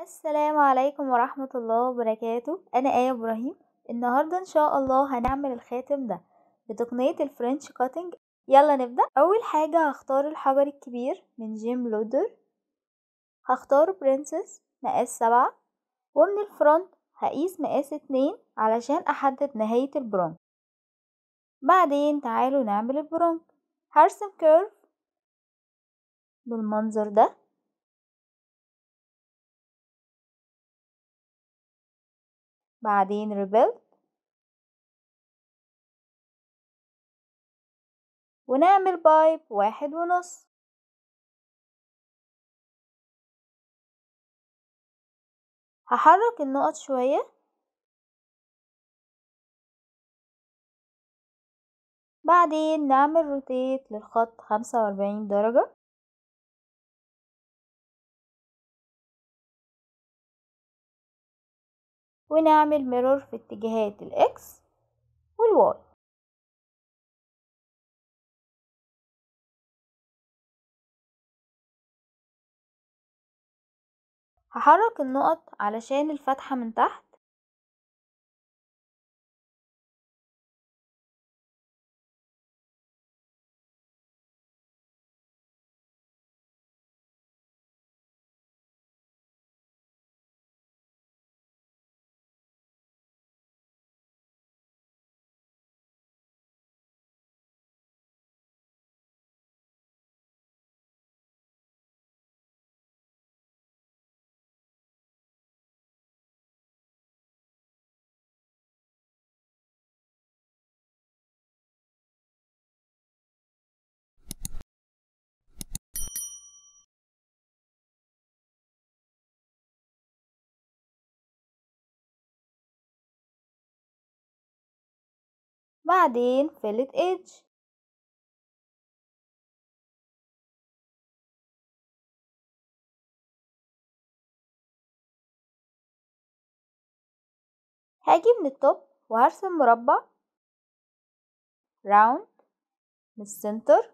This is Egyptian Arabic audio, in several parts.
السلام عليكم ورحمة الله وبركاته أنا آية إبراهيم النهاردة إن شاء الله هنعمل الخاتم ده بتقنية الفرنش كاتنج يلا نبدأ أول حاجة هختار الحجر الكبير من جيم لودر هختار برنسس مقاس سبعة ومن الفرونت هقيس مقاس اتنين علشان أحدد نهاية البرونك بعدين تعالوا نعمل البرونك هرسم كيرف بالمنظر ده بعدين ريبيلد ونعمل بايب واحد ونص هحرك النقط شوية بعدين نعمل روتيت للخط خمسة وأربعين درجة ونعمل ميرور في اتجاهات الاكس والواي هحرك النقط علشان الفتحة من تحت بعدين فيلت ايدج هاجي من التوب وهرسم مربع راوند من السنتر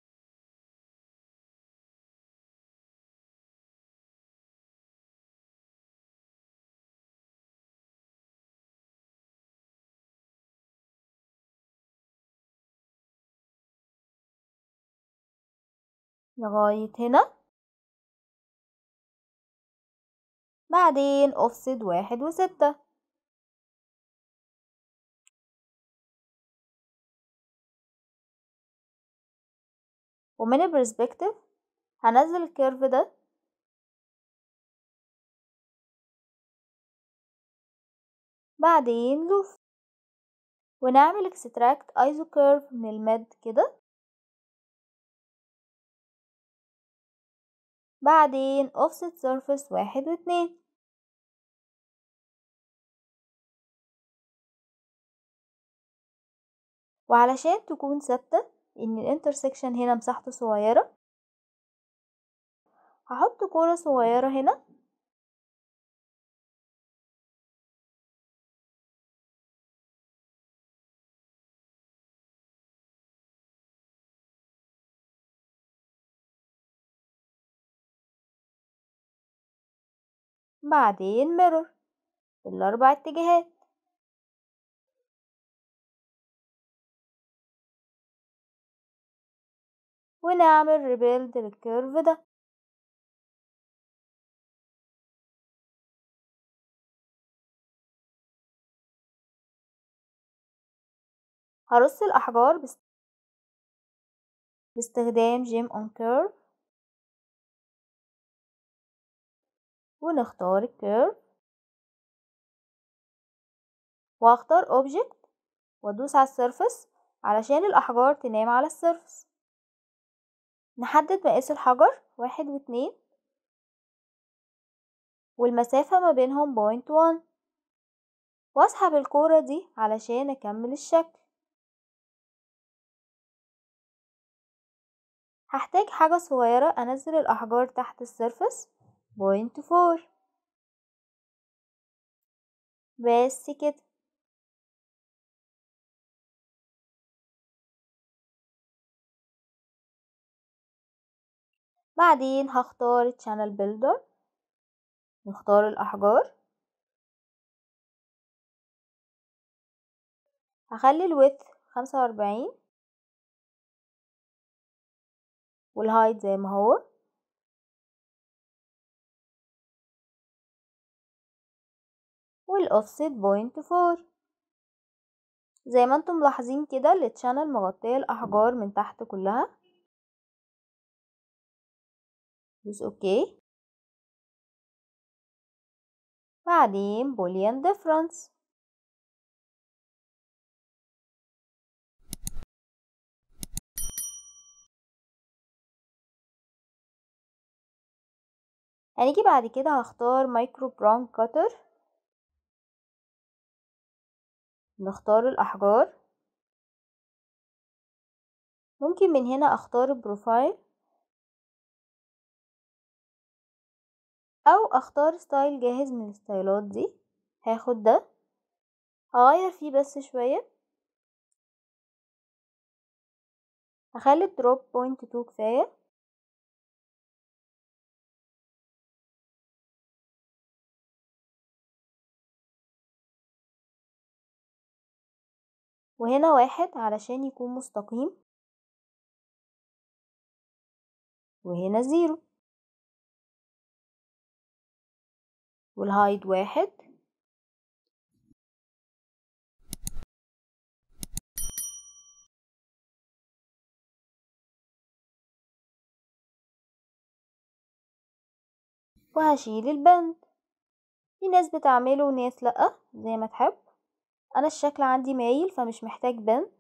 لغاية هنا بعدين اوفست واحد وستة ومن البرسبكتيف هنزل الكيرف ده بعدين لوف ونعمل اكستراكت ايزو كيرف من المد كده بعدين offset surface واحد واتنين وعلشان تكون ثابتة ان الانترسكشن هنا مساحته صغيرة هحط كورة صغيرة هنا بعدين ميرور في الأربع اتجاهات ونعمل ريبيلد للكيرف ده هرص الأحجار بست... باستخدام جيم اون كيرف ونختار الكيرف وهختار اوبجكت وادوس على السيرفس علشان الاحجار تنام على السيرفس نحدد مقاس الحجر واحد واتنين والمسافة ما بينهم بوينت وان واسحب الكورة دي علشان اكمل الشكل هحتاج حاجة صغيرة انزل الاحجار تحت السيرفس بوينت فور بس كده بعدين هختار channel builder نختار الأحجار هخلي الويث خمسة وأربعين والهايت زي ما هو والاوفست بوينت فور زي ما انتم ملاحظين كده التشانل مغطية الأحجار من تحت كلها دوس اوكي بعدين بوليان ديفرنس هنيجي بعد كده هختار مايكرو براون كاتر نختار الأحجار ممكن من هنا اختار بروفايل او اختار ستايل جاهز من الستايلات دي هاخد ده هغير فيه بس شوية هخلي الدروب بوينت تو كفاية وهنا واحد علشان يكون مستقيم وهنا زيرو والهايد واحد وهشيل البند في ناس بتعمله وناس لأ زي ما تحب انا الشكل عندي مايل فمش محتاج بند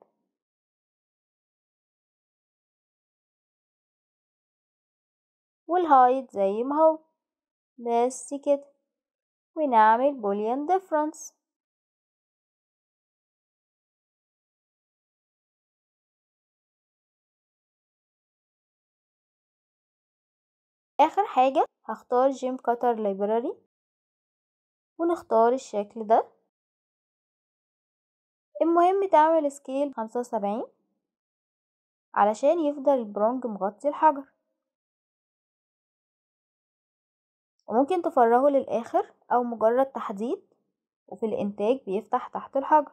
والهايت زي ما هو بس كده ونعمل بوليان ديفرنس اخر حاجة هختار جيم كاتر لايبراري ونختار الشكل ده المهم تعمل سكيل خمسة وسبعين علشان يفضل البرونج مغطي الحجر وممكن تفرغه للآخر أو مجرد تحديد وفي الإنتاج بيفتح تحت الحجر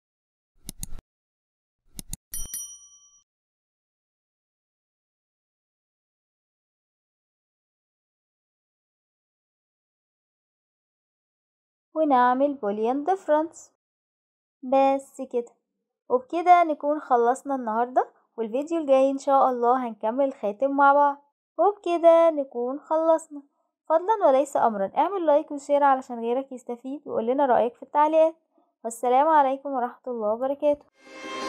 ونعمل بوليان ديفرنس بس كده وبكده نكون خلصنا النهاردة والفيديو الجاي ان شاء الله هنكمل الخاتم مع بعض وبكده نكون خلصنا فضلا وليس امرا اعمل لايك وشير علشان غيرك يستفيد وقول لنا رأيك في التعليقات والسلام عليكم ورحمة الله وبركاته